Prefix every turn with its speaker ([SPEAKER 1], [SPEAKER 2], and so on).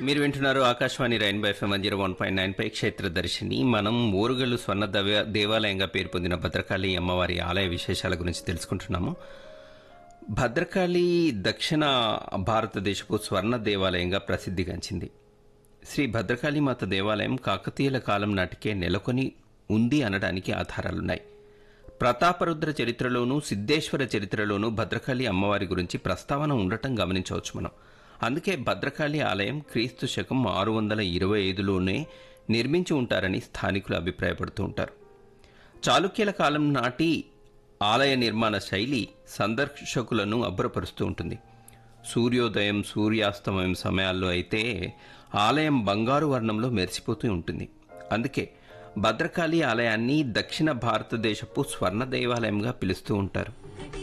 [SPEAKER 1] మీరు వింటున్నారు Akashvani rainbow FM one zero one point nine పై క్షేత్ర దర్శిని మనం ఊరుగల్లు స్వర్ణ దవ- దేవాలయంగా పేరు పొందిన భద్రకాళి అమ్మవారి ఆలయ విశేషాల గురించి తెలుసుకుంటున్నాము భద్రకాళి దక్షిణ భారతదేశపు స్వర్ణ దేవాలయంగా ప్రసిద్ధిగాంచింది శ్రీ భద్రకాళి మాత దేవాలయం కాకతీయుల కాలం నాటికే నెలకొని ఉంది అనడానికి ఆధారాలున్నాయి ప్రతాపరుద్ర చరిత్రలోనూ సిద్ధేశ్వర చరిత్రలోనూ భద్రకాళి అమ్మవారి గురించి ప్రస్తావన ఉండటం గమనించవచ్చు మనం అందుకే భద్రకాళి ఆలయం క్రీస్తు శకం ఆరు వందల ఇరవై ఐదులోనే నిర్మించి ఉంటారని స్థానికులు అభిప్రాయపడుతూ ఉంటారు చాళుక్యుల కాలం నాటి ఆలయ నిర్మాణ శైలి సందర్శకులను అబ్బురపరుస్తూ ఉంటుంది సూర్యోదయం సూర్యాస్తమయం సమయాల్లో అయితే ఆలయం బంగారు వర్ణంలో మెరిసిపోతూ ఉంటుంది అందుకే భద్రకాళి ఆలయాన్ని దక్షిణ భారతదేశపు స్వర్ణ దేవాలయంగా పిలుస్తూ ఉంటారు